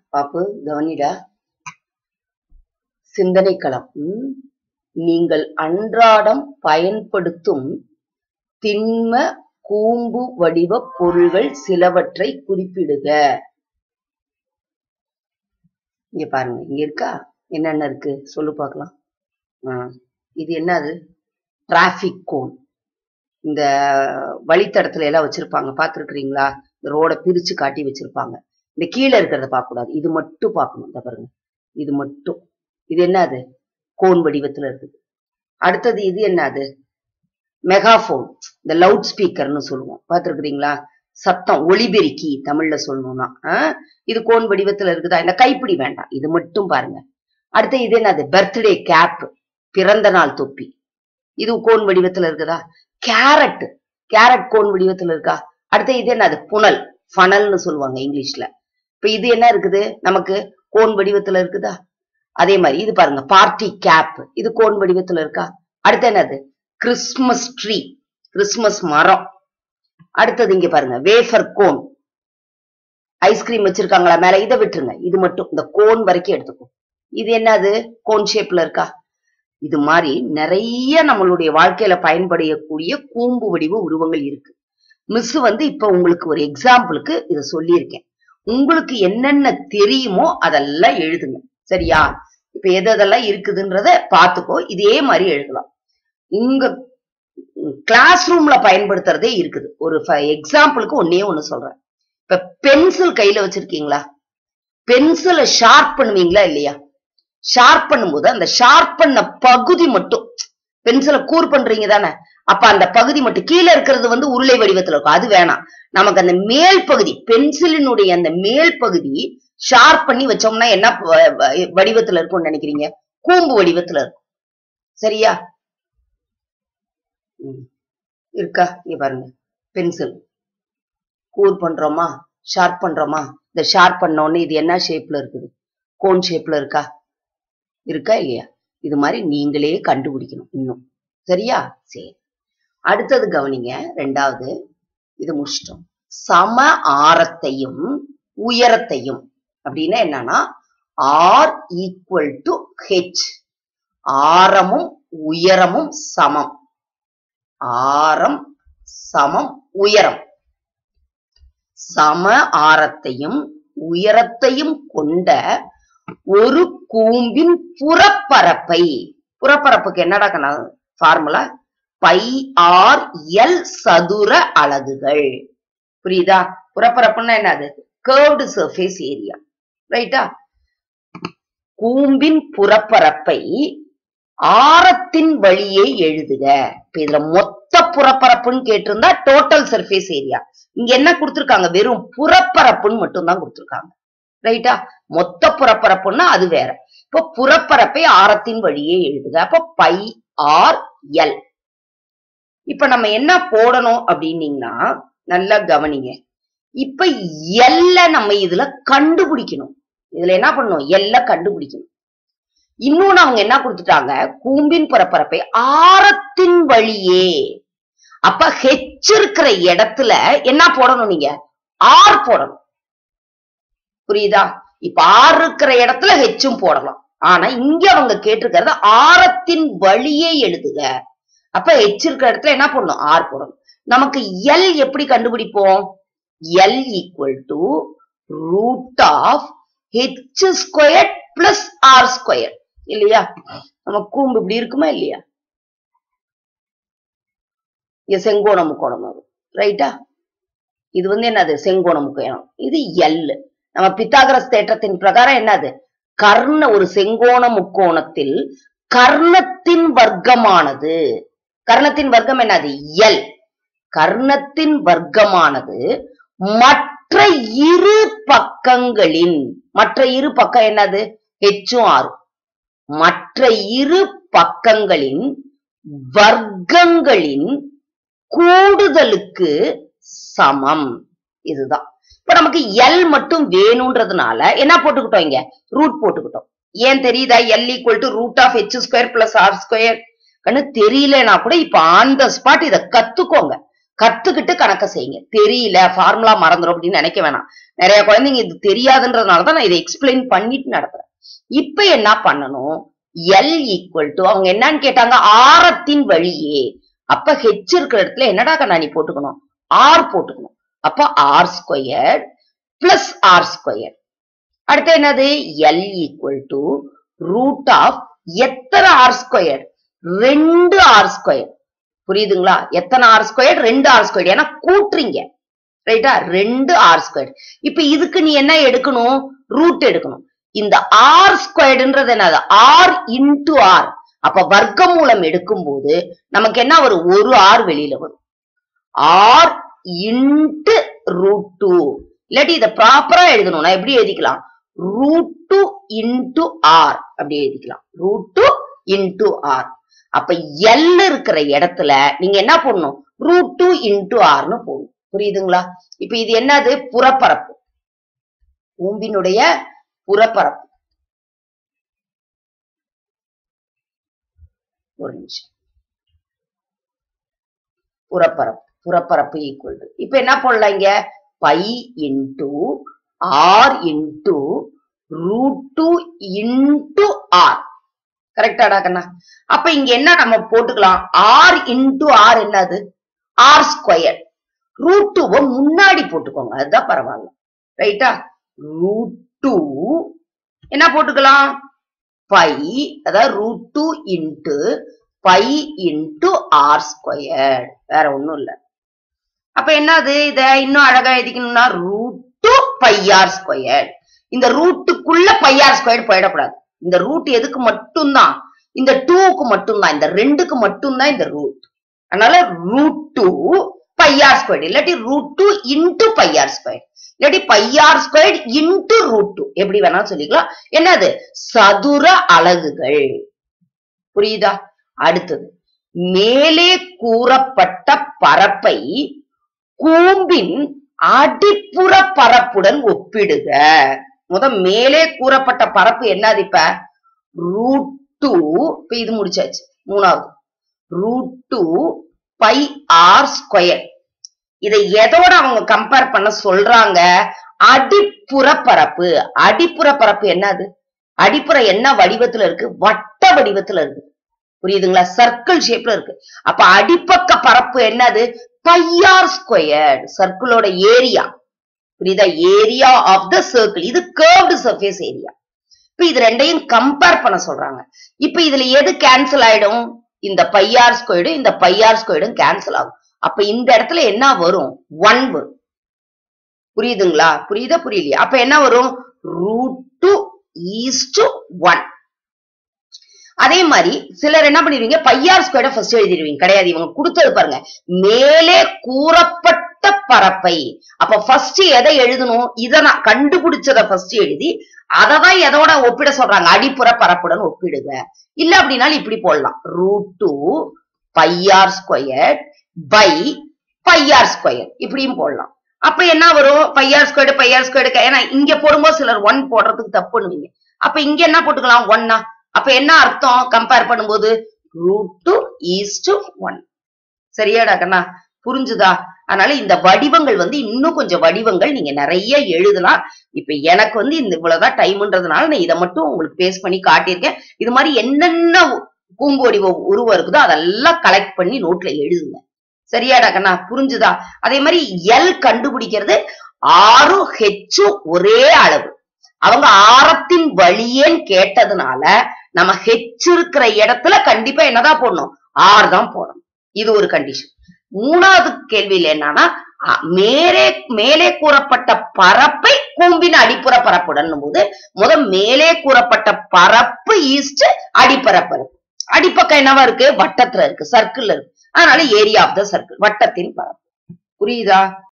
பாப்பு கவனிடா சிந்தனை களம் ம்? நீங்கள் அன்றாடம் பயன்படுத்தும் திண்ம கூம்பு வடிவ பொருள்கள் சிலவற்றை குறிப்பிடுக இங்க பாருங்க இங்க இருக்கா என்னென்ன இருக்கு சொல்லு பார்க்கலாம் ஆ, இது என்னது டிராபிக் கோன் இந்த வழித்தடத்துல எல்லாம் வச்சிருப்பாங்க பார்த்துருக்கீங்களா இந்த ரோட பிரிச்சு காட்டி வச்சிருப்பாங்க இந்த கீழே இருக்கிறத பார்க்க கூடாது இது மட்டும் பார்க்கணும் இந்த பாருங்க இது மட்டும் இது என்னது கோன் வடிவத்துல இருக்குது அடுத்தது இது என்னது மெகாஃபோன் இந்த லவுட் ஸ்பீக்கர்னு சொல்லுவோம் பார்த்துருக்கீங்களா சத்தம் ஒளிபெருக்கி தமிழ்ல சொல்லணும்னா ஆ? இது கோன் வடிவத்துல இருக்குதா இந்த கைப்பிடி வேண்டாம் இது மட்டும் பாருங்க அடுத்து இது என்னது பர்த்டே கேப் பிறந்த நாள் தொப்பி இது கோன் வடிவத்துல இருக்குதா கேரட் கேரட் கோன் வடிவத்துல இருக்கா அடுத்து இது என்னது புனல் ஃபனல்னு சொல்லுவாங்க இங்கிலீஷ்ல இப்ப இது என்ன இருக்குது நமக்கு கோன் வடிவத்துல இருக்குதா அதே மாதிரி இது பாருங்க பார்ட்டி கேப் இது கோன் வடிவத்துல இருக்கா அடுத்து என்னது கிறிஸ்மஸ் ட்ரீ கிறிஸ்மஸ் மரம் அடுத்தது இங்க பாருங்க வேஃபர் கோன் ஐஸ்கிரீம் வச்சிருக்காங்களா மேல இதை விட்டுருங்க இது மட்டும் இந்த கோன் வரைக்கும் எடுத்துக்கோ இது என்னது கோன் ஷேப்ல இருக்கா இது மாதிரி நிறைய நம்மளுடைய வாழ்க்கையில பயன்படக்கூடிய கூம்பு வடிவ உருவங்கள் இருக்கு மிஸ் வந்து இப்ப உங்களுக்கு ஒரு எக்ஸாம்பிளுக்கு இத சொல்லியிருக்கேன் உங்களுக்கு என்னென்ன தெரியுமோ அதெல்லாம் எழுதுங்க சரியா இப்ப எது எதெல்லாம் இருக்குதுன்றத பாத்துக்கோ இதே மாதிரி எழுதலாம் உங்க கிளாஸ் ரூம்ல பயன்படுத்துறதே இருக்குது ஒரு எக்ஸாம்பிளுக்கு ஒன்னே ஒண்ணு சொல்றேன் இப்ப பென்சில் கையில வச்சிருக்கீங்களா பென்சிலை ஷார்ப் பண்ணுவீங்களா இல்லையா ஷார்ப் பண்ணும்போது அந்த ஷார்ப் பண்ண பகுதி மட்டும் பென்சிலை கூர் பண்றீங்க தானே அப்ப அந்த பகுதி மட்டும் கீழே இருக்கிறது வந்து உருளை வடிவத்துல இருக்கும் அது வேணாம் நமக்கு அந்த மேல் பகுதி பென்சிலினுடைய அந்த மேல் பகுதி ஷார்ப் பண்ணி வச்சோம்னா என்ன வ- வ- வடிவத்துல இருக்கும்னு நினைக்கிறீங்க கூம்பு வடிவத்துல இருக்கும் சரியா ம். இருக்கா இங்க பாருங்க பென்சில் கூர் பண்றோமா ஷார்ப் பண்றோமா இந்த ஷார்ப் பண்ண உடனே இது என்ன ஷேப்ல இருக்குது கோன் ஷேப்ல இருக்கா இருக்கா இல்லையா இது மாதிரி நீங்களே கண்டுபிடிக்கணும் இன்னும் சரியா சரி அடுத்தது கவனிங்க ரெண்டாவது இது முடிச்சிட்டோம் சம ஆரத்தையும் உயரத்தையும் அப்படின்னா என்னன்னா ஆர் ஈக்குவல் டு ஹெச் ஆரமும் உயரமும் சமம் ஆரம் சமம் உயரம் சம ஆரத்தையும் உயரத்தையும் கொண்ட ஒரு கூம்பின் புறப்பரப்பை புறப்பரப்புக்கு என்னடா கண்ணா ஃபார்முலா பை ஆர் எல் சதுர அலகுகள் புரியுதா புறப்பரப்புன்னா என்னது கர்வ்டு சர்ஃபேஸ் ஏரியா ரைட்டா கூம்பின் புறப்பரப்பை ஆரத்தின் வழியே எழுதுக இப்ப இதுல மொத்த புறப்பரப்புன்னு கேட்டிருந்தா டோட்டல் சர்ஃபேஸ் ஏரியா இங்க என்ன கொடுத்திருக்காங்க வெறும் புறப்பரப்புன்னு மட்டும் தான் கொடுத்திருக்காங்க ரைட்டா மொத்த புறப்பரப்புன்னா அது வேற இப்ப புறப்பரப்பை ஆரத்தின் வழியே எழுதுக அப்ப பை ஆர் எல் இப்ப நம்ம என்ன போடணும் அப்படின்னீங்கன்னா நல்லா கவனிங்க இப்ப எல்ல நம்ம இதுல கண்டுபிடிக்கணும் இதுல என்ன பண்ணணும் எல்ல கண்டுபிடிக்கணும் இன்னொன்னு அவங்க என்ன கொடுத்துட்டாங்க கூம்பின் புறப்பரப்பை ஆரத்தின் வழியே அப்ப ஹெச் இருக்கிற இடத்துல என்ன போடணும் நீங்க ஆர் போடணும் புரியுதா இப்ப ஆர் இருக்கிற இடத்துல ஹெச்சும் போடலாம் ஆனா இங்க அவங்க கேட்டிருக்கிறது ஆரத்தின் வழியே எழுதுக அப்ப ஹெச் இருக்கிற இடத்துல என்ன பண்ணணும் ஆர் போடணும் நமக்கு எல் எப்படி கண்டுபிடிப்போம் L equal to root of H square plus R square இல்லையா நம்ம கூம்பு இப்படி இருக்குமா இல்லையா இங்க செங்கோண முக்கோணம் வரும் ரைட்டா இது வந்து என்னது செங்கோண முக்கோணம் இது எல் நம்ம பித்தாகரஸ் தேற்றத்தின் பிரகாரம் என்னது கர்ண ஒரு செங்கோண முக்கோணத்தில் கர்ணத்தின் வர்க்கமானது கர்ணத்தின் வர்க்கம் என்னது எல் கர்ணத்தின் வர்க்கமானது மற்ற இரு பக்கங்களின் மற்ற இரு பக்கம் என்னது ஹெச்சும் ஆறு மற்ற இரு பக்கங்களின் வர்க்கங்களின் கூடுதலுக்கு சமம் இதுதான் இப்ப நமக்கு எல் மட்டும் வேணும்ன்றதுனால என்ன போட்டுக்கிட்டோம் இங்க ரூட் போட்டுக்கிட்டோம் ஏன் தெரியுதா L equal to root of H square plus R square கண்ணு தெரியலனா கூட இப்ப ஆன் த ஸ்பாட் இத கத்துக்கோங்க கத்துக்கிட்டு கணக்க செய்யுங்க தெரியல ஃபார்முலா மறந்துடும் அப்படின்னு நினைக்க வேணாம் நிறைய குழந்தைங்க இது தெரியாதுன்றதுனால தான் நான் இதை எக்ஸ்பிளைன் பண்ணிட்டு நடத்துறேன் இப்ப என்ன பண்ணணும் எல் ஈக்குவல் டு அவங்க என்னன்னு கேட்டாங்க ஆரத்தின் வழியே அப்ப ஹெச் இருக்கிற இடத்துல என்னடா கண்ணா நீ போட்டுக்கணும் ஆர் போட்டுக்கணும் அப்ப R square plus R square அடுத்து என்னது L equal to root of எத்தனை ஆர் ஸ்கொயர் ரெண்டு ஆர் ஸ்கொயர் புரியுதுங்களா எத்தனை ஆர் ஸ்கொயர் ரெண்டு ஆர் ஸ்கொயர் ஏன்னா கூட்டுறீங்க ரைட்டா ரெண்டு ஆர் ஸ்கொயர் இப்ப இதுக்கு நீ என்ன எடுக்கணும் ரூட் எடுக்கணும் இந்த ஆர் ஸ்கொயர்டுன்றது என்னது ஆர் இன்டு ஆர் அப்ப வர்க்கமூலம் எடுக்கும்போது நமக்கு என்ன வரும் ஒரு ஆர் வெளியில வரும் ஆர் இன்ட்டு ரூட் டூ இல்லாட்டி இதை ப்ராப்பரா எழுதணும்னா எப்படி எழுதிக்கலாம் ரூட் டூ இன்டு ஆர் அப்படி எழுதிக்கலாம் ரூட் டூ இன்டு ஆர் அப்ப எல் இருக்கிற இடத்துல நீங்க என்ன போடணும் ரூட் டூ இன்டு ஆர்னு போடணும் புரியுதுங்களா இப்ப இது என்னது புறப்பரப்பு கூம்பினுடைய புறப்பரப்பு ஒரு நிமிஷம் புறப்பரப்பு புறப்பரப்பு ஈக்குவல் டு இப்ப என்ன போடலாம் இங்க pi into R into root two into R கரெக்டாடா கண்ணா அப்ப இங்க என்ன நம்ம போட்டுக்கலாம் ஆர் இன்டு ஆர் என்னது ஆர் ஸ்கொயர் ரூட் டூவை முன்னாடி போட்டுக்கோங்க அதுதான் பரவாயில்ல ரைட்டா ரூட் டூ என்ன போட்டுக்கலாம் பை அதாவது root two into pi into R square வேற ஒண்ணும் இல்ல அப்ப என்னது இத இன்னும் அழகா எழுதிக்கணும்னா root two pi R square இந்த ரூட்டுக்குள்ள பை ஆர் ஸ்கொயர் போயிடக்கூடாது இந்த ரூட் எதுக்கு மட்டும்தான் இந்த டூக்கு மட்டும்தான் இந்த ரெண்டுக்கு மட்டும்தான் இந்த ரூட் அதனால root two pi R square இல்லாட்டி root two into pi R square இல்லாட்டி pi R square into root two எப்படி வேணாலும் சொல்லிக்கலாம் என்னது சதுர அலகுகள் புரியுதா அடுத்தது மேலே கூறப்பட்ட பரப்பை கூம்பின் அடிப்புற பரப்புடன் ஒப்பிடுக முத மேலே கூறப்பட்ட பரப்பு என்னது இப்ப ரூட் டூ இப்ப இது முடிச்சாச்சு மூணாவது root two pi R square இதை எதோட அவங்க கம்பேர் பண்ண சொல்றாங்க அடிப்புற பரப்பு அடிப்புற பரப்பு என்னது அடிப்புற என்ன வடிவத்துல இருக்கு வட்ட வடிவத்துல இருக்கு புரியுதுங்களா சர்க்கிள் ஷேப்ல இருக்கு அப்ப அடிப்பக்க பரப்பு என்னது பையார் ஸ்கொயர் சர்க்கிளோட ஏரியா புரியுதா ஏரியா ஆஃப் த சர்க்கிள் இது கேர்வ்டு சர்ஃபேஸ் ஏரியா இப்ப இது ரெண்டையும் கம்பேர் பண்ண சொல்றாங்க இப்ப இதுல எது கேன்சல் ஆயிடும் இந்த பையார் ஸ்கொயர்டும் இந்த பையார் ஸ்கொயர்டும் கேன்சல் ஆகும் அப்ப இந்த இடத்துல என்ன வரும் ஒன் வரும் புரியுதுங்களா புரியுதா புரியலையா அப்ப என்ன வரும் root two is to one அதே மாதிரி சிலர் என்ன பண்ணிடுவீங்க பையார் ஸ்கொயர்ட ஃபர்ஸ்ட் எழுதிடுவீங்க கிடையாது இவங்க கொடுத்தது பாருங்க மேலே கூறப்பட்ட பரப்பை அப்ப ஃபர்ஸ்ட் எதை எழுதணும் இதை நான் கண்டுபிடிச்சத ஃபர்ஸ்ட் எழுதி அதை தான் எதோட ஒப்பிட சொல்றாங்க அடிப்புற பரப்புடன் ஒப்பிடுங்க இல்ல அப்படின்னாலும் இப்படி போடலாம் root two pi R square pi pi R square இப்படியும் போடலாம் அப்ப என்ன வரும் பையார் ஸ்கொயர்டு பையார் ஸ்கொயர்டு ஏன்னா இங்க போடும்போது சிலர் ஒன் போடுறதுக்கு தப்பு பண்ணுவீங்க அப்ப இங்க என்ன போட்டுக்கலாம் ஒன்னா அப்ப என்ன அர்த்தம் கம்பேர் பண்ணும்போது root two is to one சரியாடா கண்ணா புரிஞ்சுதா அதனால இந்த வடிவங்கள் வந்து இன்னும் கொஞ்சம் வடிவங்கள் நீங்க நிறைய எழுதலாம் இப்ப எனக்கு வந்து இந்த இவ்வளவுதான் டைம்ன்றதுனால நான் இதை மட்டும் உங்களுக்கு பேஸ் பண்ணி காட்டியிருக்கேன் இது மாதிரி என்னென்ன கூம்பு வடிவம் உருவம் இருக்குதோ அதெல்லாம் கலெக்ட் பண்ணி நோட்ல எழுதுங்க சரியாடா கண்ணா புரிஞ்சுதா அதே மாதிரி எல் கண்டுபிடிக்கிறது ஆறும் ஹெச்சும் ஒரே அளவு அவங்க ஆரத்தின் வழியேன்னு கேட்டதுனால நம்ம ஹெச் இருக்கிற இடத்துல கண்டிப்பா என்னதான் போடணும் ஆர் தான் போடணும் இது ஒரு கண்டிஷன் மூணாவது கேள்வியில என்னன்னா அ- மேலே மேலே கூறப்பட்ட பரப்பை கூம்பின் அடிப்புற பரப்புடன் போது முத மேலே கூறப்பட்ட பரப்பு ஈஸ்ட் அடிப்பர பரப்பு அடிப்பக்கம் என்னவா இருக்கு வட்டத்துல இருக்கு சர்க்கிள் இருக்கு அதனால ஏரியா ஆஃப் த சர்க்கிள் வட்டத்தின் பரப்பு புரியுதா